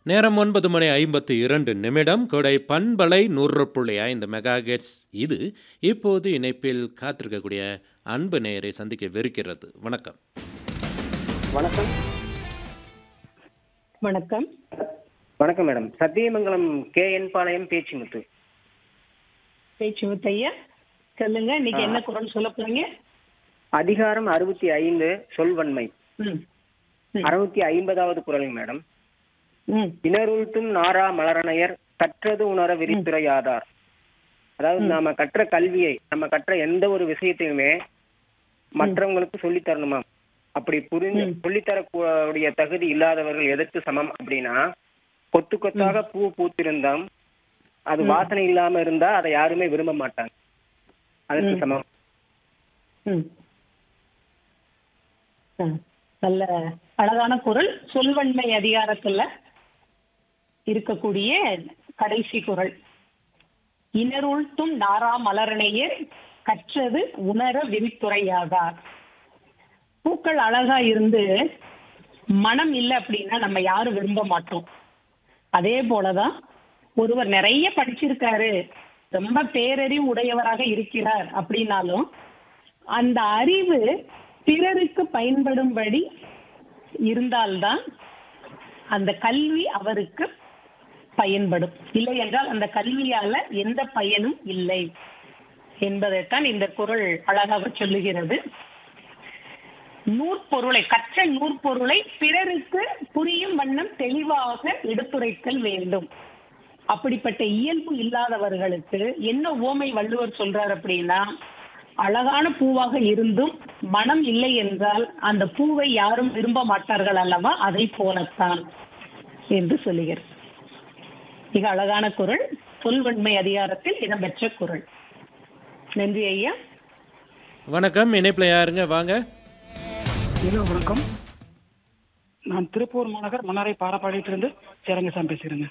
நேரம் ஒன்பது மணி ஐம்பத்தி இரண்டு நிமிடம் கொடை பண்பலை நூறு புள்ளி ஐந்து மெகாகெட்ஸ் இது இப்போது இணைப்பில் காத்திருக்கக்கூடிய அன்பு நேயரை சந்திக்கவிருக்கிறது வணக்கம் வணக்கம் வணக்கம் வணக்கம் madam Sathyamangalam K N Palayam Pechumuthu Pechu Muthaiya சொல்லுங்க இன்னைக்கு என்ன குரல் சொல்ல போறீங்க அதிகாரம் அறுபத்தி ஐந்து சொல்வன்மை ம் ம். அறுநூத்தி ஐம்பதாவது குரலுங்க மேடம் ம் இனருள்த்தும் நாரா மலரணையர் கற்றது உணர விரித்துரையாதார் அதாவது நாம கற்ற கல்வியை நம்ம கற்ற எந்த ஒரு விஷயத்தையுமே மற்றவங்களுக்கு சொல்லித் தரணுமா அப்படி புரிஞ்சு சொல்லித்தரக்கூடிய தகுதி இல்லாதவர்கள் எதற்கு சமம் அப்படின்னா கொத்து கொத்தாக பூ பூத்திருந்தோம் அது வாசனை இல்லாம இருந்தா அதை யாருமே விரும்ப மாட்டாங்க அதற்கு சமம் ம் ஆ, நல்ல அழகான குரல் சொல்வன்மை அதிகாரத்துல இருக்கக்கூடிய கடைசி குரல் இனருள்த்தும் நாரா மலரணையர் கற்றது உணர விரித்துரையாகார் பூக்கள் அழகா இருந்து மனம் இல்லை அப்படின்னா நம்ம யாரும் விரும்ப மாட்டோம் அதே போலதான் ஒருவர் நிறைய படிச்சிருக்காரு ரொம்ப பேரறிவு உடையவராக இருக்கிறார் அப்படின்னாலும் அந்த அறிவு பிறருக்கு பயன்படும்படி இருந்தால்தான் அந்த கல்வி அவருக்கு பயன்படும் இல்லை என்றால் அந்த கல்வியால எந்த பயனும் இல்லை என்பதைத்தான் இந்த குரல் அழகாக சொல்லுகிறது நூற்பொருளை கற்ற நூற்பொருளை பிறருக்கு புரியும் வண்ணம் தெளிவாக எடுத்துரைத்தல் வேண்டும் அப்படிப்பட்ட இயல்பு இல்லாதவர்களுக்கு என்ன ஓமை வள்ளுவர் சொல்றார் அப்படின்னா அழகான பூவாக இருந்தும் மனம் இல்லை என்றால் அந்த பூவை யாரும் விரும்ப மாட்டார்கள் அல்லவா அதை போலத்தான் என்று சொல்லுகிறார் மிக அழகான குரல் சொல்வன்மை அதிகாரத்தில் இடம்பெற்ற குரல் நன்றி ஐயா வணக்கம் இணைப்பில் யாருங்க வாங்க ஹலோ வணக்கம் நான் திருப்பூர் மாநகர் மன்னாரை பாரப்பாளையத்திலிருந்து சேரங்கசாமி பேசுகிறேங்க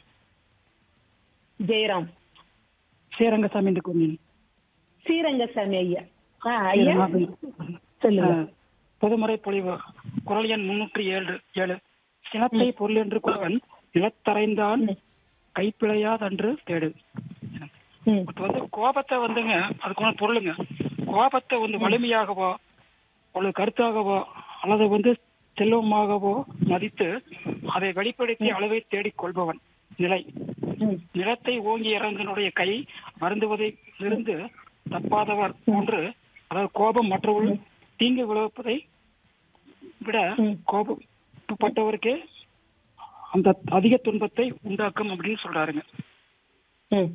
ஜெயராம் சேரங்கசாமி இந்த கோவில் ஸ்ரீரங்கசாமி ஐயா ஆ ஐயா சொல்லுங்க பொதுமுறை பொழிவு குரல் எண் முன்னூற்றி ஏழு ஏழு சினத்தை பொருள் என்று குறவன் நிலத்தரைந்தான் கைப்பிழையாதன்று தேடு ம் இப்ப வந்து கோபத்தை வந்துங்க அதுக்கான பொருளுங்க கோபத்தை வந்து வலிமையாகவோ அல்லது கருத்தாகவோ அல்லது வந்து செல்வமாகவோ மதித்து அதை வெளிப்படுத்தி அளவை தேடிக் கொள்பவன் நிலை ம் நிலத்தை ஓங்கி இறங்கினுடைய கை வருந்துவதை இருந்து தப்பாதவர் போன்று அதாவது கோபம் மற்றவர்கள் தீங்கு விளைவிப்பதை விட ம். கோபப்பட்டவருக்கே அந்த அதிக துன்பத்தை உண்டாக்கும் அப்படின்னு சொல்றாருங்க ம்.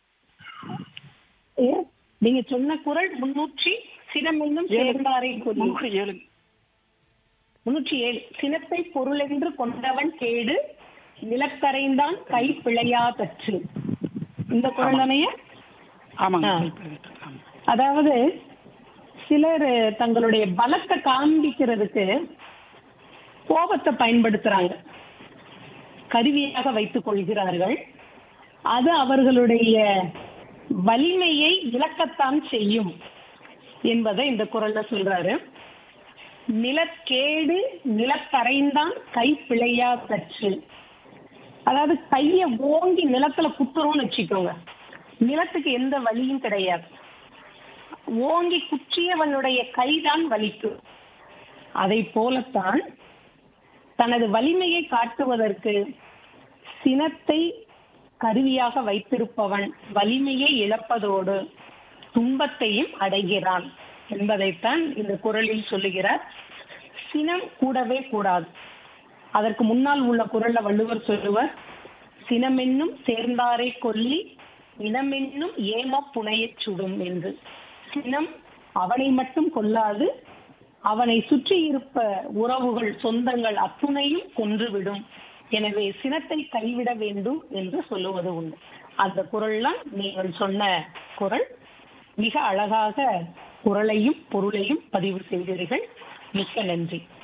ஏ, நீங்க சொன்ன குரல் முன்னூற்றி சினம் என்னும் சேர்ந்தாரை கொல்லி முன்னூற்றி ஏழு முன்னூற்றி ஏழு சினத்தை பொருளென்று கொண்டவன் கேடு நிலக்கரைந்தான் கை பிழையா தற்று இந்த குரல் தானேயா ஆமாங்க ஆ. ஆமா. அதாவது சிலர் தங்களுடைய பலத்தை காண்பிக்கிறதுக்கு கோபத்தை பயன்படுத்துறாங்க கருவியாக வைத்துக் கொள்கிறார்கள் அது அவர்களுடைய வலிமையை இழக்கத்தான் செய்யும் என்பதை இந்த குரல்ல சொல்றாரு நிலக்கேடு நிலக்கரைந்தான் கை பிழையா தற்று அதாவது கைய ஓங்கி நிலத்துல குத்துறோம்னு வச்சுக்கோங்க நிலத்துக்கு எந்த வலியும் கிடையாது ஓங்கி குற்றியவனுடைய கைதான் வலிக்கும் அதை போலத்தான் தனது வலிமையை காட்டுவதற்கு சினத்தை கருவியாக வைத்திருப்பவன் வலிமையை இழப்பதோடு துன்பத்தையும் அடைகிறான் என்பதைத்தான் இந்த குரலில் சொல்லுகிறார் சினம் கூடவே கூடாது அதற்கு முன்னால் உள்ள குரல்ல வள்ளுவர் சொல்லுவர் சினமென்னும் சேர்ந்தாரை கொல்லி இனமென்னும் ஏம புனையச் சுடும் என்று சினம் அவனை மட்டும் கொல்லாது அவனை சுற்றி இருப்ப உறவுகள் சொந்தங்கள் அத்துணையும் கொன்றுவிடும் எனவே சினத்தை கைவிட வேண்டும் என்று சொல்லுவது உண்டு அந்த குரல்லாம் நீங்கள் சொன்ன குரல் மிக அழகாக குரலையும் பொருளையும் பதிவு செய்தீர்கள் மிக்க நன்றி